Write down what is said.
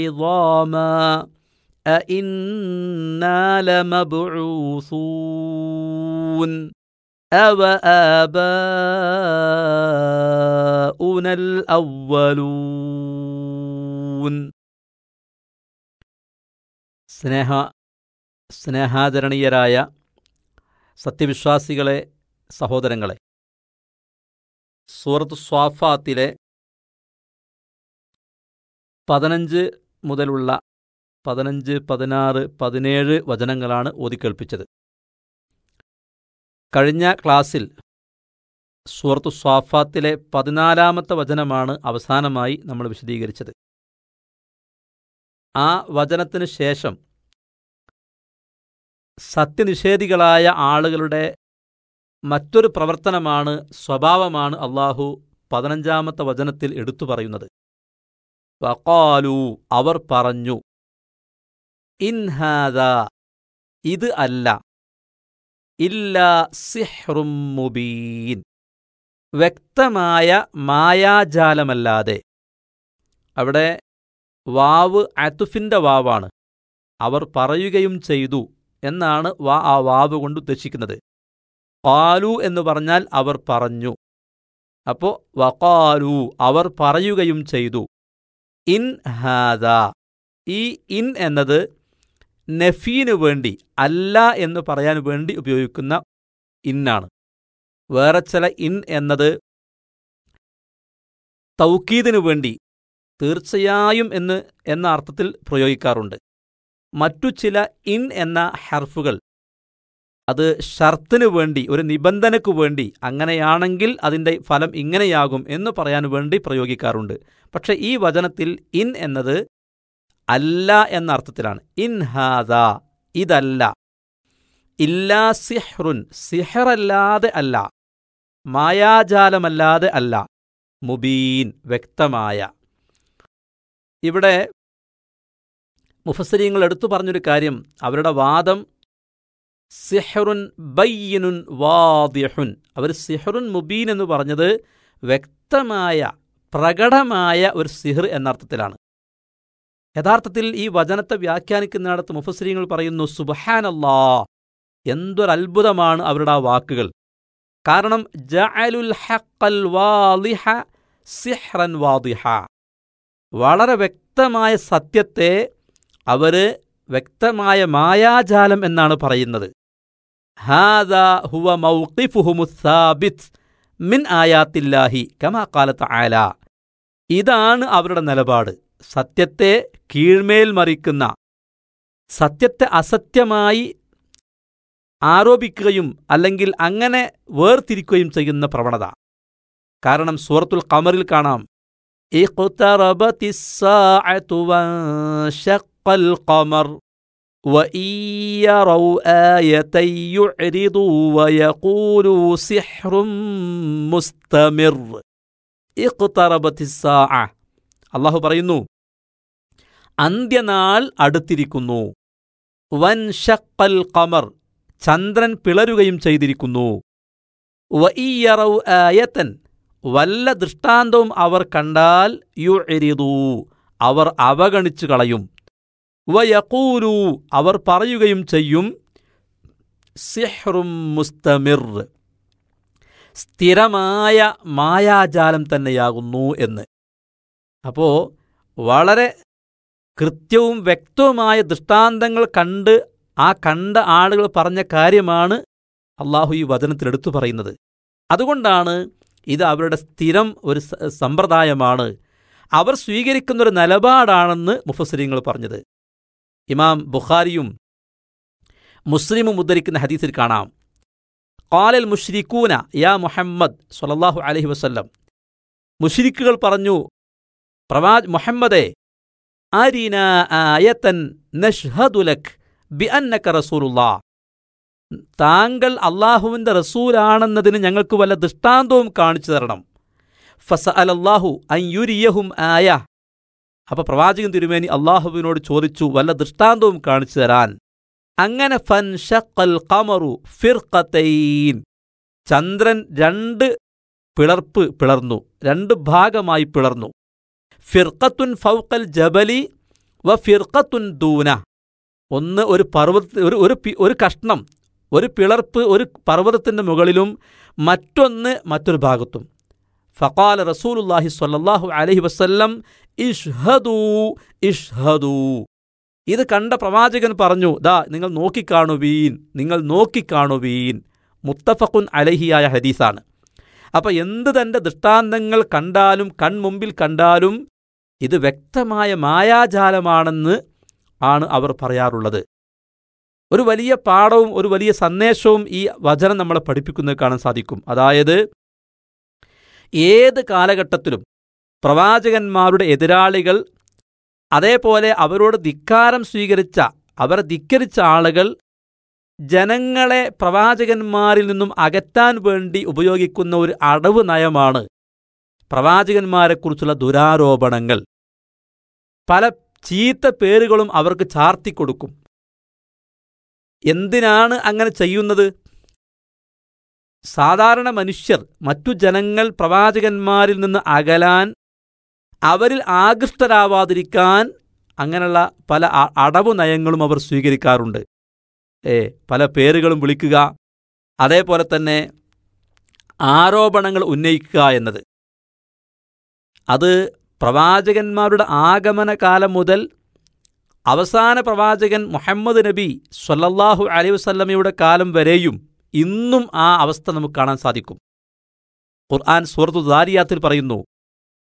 عظاما أئنا لمبعوثون أوآباؤنا الأولون സ്നേഹ സ്നേഹാദരണീയരായ സത്യവിശ്വാസികളെ സഹോദരങ്ങളെ സൂറത്ത് സ്വാഫാത്തിലെ പതിനഞ്ച് മുതലുള്ള പതിനഞ്ച് പതിനാറ് പതിനേഴ് വചനങ്ങളാണ് ഓതിക്കേൾപ്പിച്ചത് കഴിഞ്ഞ ക്ലാസ്സിൽ സൂറത്ത് സ്വാഫാത്തിലെ പതിനാലാമത്തെ വചനമാണ് അവസാനമായി നമ്മൾ വിശദീകരിച്ചത് ആ വചനത്തിന് ശേഷം സത്യനിഷേധികളായ ആളുകളുടെ മറ്റൊരു പ്രവർത്തനമാണ് സ്വഭാവമാണ് അള്ളാഹു പതിനഞ്ചാമത്തെ വചനത്തിൽ എടുത്തു പറയുന്നത് വക്കാലു അവർ പറഞ്ഞു ഇൻഹാദ ഇത് അല്ല ഇല്ല സിഹ്റും മുബീൻ വ്യക്തമായ മായാജാലമല്ലാതെ അവിടെ വാവ് അത്തുഫിന്റെ വാവാണ് അവർ പറയുകയും ചെയ്തു എന്നാണ് വാ ആ വാവ് കൊണ്ട് ഉദ്ദേശിക്കുന്നത് കാലു എന്ന് പറഞ്ഞാൽ അവർ പറഞ്ഞു അപ്പോ വകാലു അവർ പറയുകയും ചെയ്തു ഇൻ ഹാദ ഈ ഇൻ എന്നത് നഫീനു വേണ്ടി അല്ല എന്ന് പറയാൻ വേണ്ടി ഉപയോഗിക്കുന്ന ഇന്നാണ് വേറെ ചില ഇൻ എന്നത് തൗക്കീദിനു വേണ്ടി തീർച്ചയായും എന്ന് എന്ന അർത്ഥത്തിൽ പ്രയോഗിക്കാറുണ്ട് മറ്റു ചില ഇൻ എന്ന ഹർഫുകൾ അത് ഷർത്തിനു വേണ്ടി ഒരു നിബന്ധനയ്ക്കു വേണ്ടി അങ്ങനെയാണെങ്കിൽ അതിൻ്റെ ഫലം ഇങ്ങനെയാകും എന്ന് പറയാൻ വേണ്ടി പ്രയോഗിക്കാറുണ്ട് പക്ഷെ ഈ വചനത്തിൽ ഇൻ എന്നത് അല്ല എന്ന അർത്ഥത്തിലാണ് ഇൻ ഹാദ ഇതല്ല ഇല്ലാ സിഹ്റുൻ സിഹറല്ലാതെ അല്ല മായാജാലമല്ലാതെ അല്ല മുബീൻ വ്യക്തമായ ഇവിടെ മുഫസരീങ്ങൾ എടുത്തു പറഞ്ഞൊരു കാര്യം അവരുടെ വാദം സിഹറുൻ ബയ്യനുൻ വാദിഹുൻ അവർ സിഹറുൻ മുബീൻ എന്ന് പറഞ്ഞത് വ്യക്തമായ പ്രകടമായ ഒരു സിഹർ എന്നർത്ഥത്തിലാണ് യഥാർത്ഥത്തിൽ ഈ വചനത്തെ വ്യാഖ്യാനിക്കുന്നിടത്ത് മുഫസരീങ്ങൾ പറയുന്നു സുബഹാനല്ലാ എന്തൊരത്ഭുതമാണ് അവരുടെ ആ വാക്കുകൾ കാരണം ജഅലുൽ ഹഖൽ വാദിഹ സിഹ്റൻ വാദിഹ വളരെ വ്യക്തമായ സത്യത്തെ അവര് വ്യക്തമായ മായാജാലം എന്നാണ് പറയുന്നത് ഹാദ ഹുവ മൗഖിഫുഹുമുസാബിത് മിൻ ആയാത്തില്ലാഹി കമാ കാലത്ത് ആല ഇതാണ് അവരുടെ നിലപാട് സത്യത്തെ കീഴ്മേൽ മറിക്കുന്ന സത്യത്തെ അസത്യമായി ആരോപിക്കുകയും അല്ലെങ്കിൽ അങ്ങനെ വേർതിരിക്കുകയും ചെയ്യുന്ന പ്രവണത കാരണം സൂറത്തുൽ ഖമറിൽ കാണാം اقتربت الساعة وانشق القمر وإن يروا آية يعرضوا ويقولوا سحر مستمر اقتربت الساعة അള്ളാഹു പറയുന്നു അന്ത്യനാൾ അടുത്തിരിക്കുന്നു വൻ ഷക്കൽ കമർ ചന്ദ്രൻ പിളരുകയും ചെയ്തിരിക്കുന്നു വഇയറൗ ആയത്തൻ വല്ല ദൃഷ്ടാന്തവും അവർ കണ്ടാൽ യു എരിതൂ അവർ അവഗണിച്ചു കളയും വയക്കൂലു അവർ പറയുകയും ചെയ്യും സിഹ്റും മുസ്തമിർ സ്ഥിരമായ മായാജാലം തന്നെയാകുന്നു എന്ന് അപ്പോ വളരെ കൃത്യവും വ്യക്തവുമായ ദൃഷ്ടാന്തങ്ങൾ കണ്ട് ആ കണ്ട ആളുകൾ പറഞ്ഞ കാര്യമാണ് അള്ളാഹു ഈ വചനത്തിൽ എടുത്തു പറയുന്നത് അതുകൊണ്ടാണ് ഇത് അവരുടെ സ്ഥിരം ഒരു സ- സമ്പ്രദായമാണ് അവർ സ്വീകരിക്കുന്നൊരു നിലപാടാണെന്ന് മുഫസരിങ്ങൾ പറഞ്ഞത് ഇമാം ബുഖാരിയും മുസ്ലിമും ഉദ്ധരിക്കുന്ന ഹദീസിൽ കാണാം ഖാലൽ മുഷ്രിക്കൂന യാ മുഹമ്മദ് സ്വല്ലല്ലാഹു അലൈഹി വസല്ലം മുഷ്രിക്കുകൾ പറഞ്ഞു പ്രവാ മുഹമ്മദേ അരിന ആയത്തൻ നഷ്ഹദുലക് ബി അന്നക റസൂലുള്ളാ താങ്കൾ അള്ളാഹുവിന്റെ റസൂലാണെന്നതിന് ഞങ്ങൾക്ക് വല്ല ദൃഷ്ടാന്തവും കാണിച്ചു തരണം ഫസ അലല്ലാഹു അയ്യുരിയഹും ആയ അപ്പൊ പ്രവാചകൻ തിരുമേനി അള്ളാഹുവിനോട് ചോദിച്ചു വല്ല ദൃഷ്ടാന്തവും കാണിച്ചു തരാൻ അങ്ങനെ ഫൻ ഷക്കൽ ഖമറു ഫിർഖത്തൈൻ ചന്ദ്രൻ രണ്ട് പിളർപ്പ് പിളർന്നു രണ്ട് ഭാഗമായി പിളർന്നു ഫിർഖത്തുൻ ഫൗക്കൽ ജബലി വ ഫിർഖത്തുൻ ദൂന ഒന്ന് ഒരു പർവ്വത ഒരു ഒരു പി- ഒരു കഷ്ണം ഒരു പിളർപ്പ് ഒരു പർവ്വതത്തിൻ്റെ മുകളിലും മറ്റൊന്ന് മറ്റൊരു ഭാഗത്തും ഫഖാല റസൂലുല്ലാഹി സ്വല്ലല്ലാഹു അലൈഹി വസല്ലം ഇഷ്ഹദൂ ഇഷ്ഹദൂ ഇത് കണ്ട പ്രവാചകൻ പറഞ്ഞു ദാ നിങ്ങൾ നോക്കിക്കാണുവീൻ നിങ്ങൾ നോക്കിക്കാണുവീൻ മുത്തഫഖുൻ അലഹിയായ ഹദീസാണ് അപ്പം എന്ത് തൻ്റെ ദൃഷ്ടാന്തങ്ങൾ കണ്ടാലും കൺമുമ്പിൽ കണ്ടാലും ഇത് വ്യക്തമായ മായാജാലമാണെന്ന് ആണ് അവർ പറയാറുള്ളത് ഒരു വലിയ പാഠവും ഒരു വലിയ സന്ദേശവും ഈ വചനം നമ്മളെ പഠിപ്പിക്കുന്നത് കാണാൻ സാധിക്കും അതായത് ഏത് കാലഘട്ടത്തിലും പ്രവാചകന്മാരുടെ എതിരാളികൾ അതേപോലെ അവരോട് ധിക്കാരം സ്വീകരിച്ച അവരെ ധിക്കരിച്ച ആളുകൾ ജനങ്ങളെ പ്രവാചകന്മാരിൽ നിന്നും അകറ്റാൻ വേണ്ടി ഉപയോഗിക്കുന്ന ഒരു അടവ് നയമാണ് പ്രവാചകന്മാരെക്കുറിച്ചുള്ള ദുരാരോപണങ്ങൾ പല ചീത്ത പേരുകളും അവർക്ക് ചാർത്തിക്കൊടുക്കും എന്തിനാണ് അങ്ങനെ ചെയ്യുന്നത് സാധാരണ മനുഷ്യർ മറ്റു ജനങ്ങൾ പ്രവാചകന്മാരിൽ നിന്ന് അകലാൻ അവരിൽ ആകൃഷ്ടരാവാതിരിക്കാൻ അങ്ങനെയുള്ള പല അ- അടവു നയങ്ങളും അവർ സ്വീകരിക്കാറുണ്ട് ഏ പല പേരുകളും വിളിക്കുക അതേപോലെ തന്നെ ആരോപണങ്ങൾ ഉന്നയിക്കുക എന്നത് അത് പ്രവാചകന്മാരുടെ ആഗമന കാലം മുതൽ അവസാന പ്രവാചകൻ മുഹമ്മദ് നബി സ്വല്ലല്ലാഹു അലൈഹി വസല്ലമയുടെ കാലം വരെയും ഇന്നും ആ അവസ്ഥ നമുക്ക് കാണാൻ സാധിക്കും ഖുർആൻ സൂറത്തു ദാരിയാത്തിൽ പറയുന്നു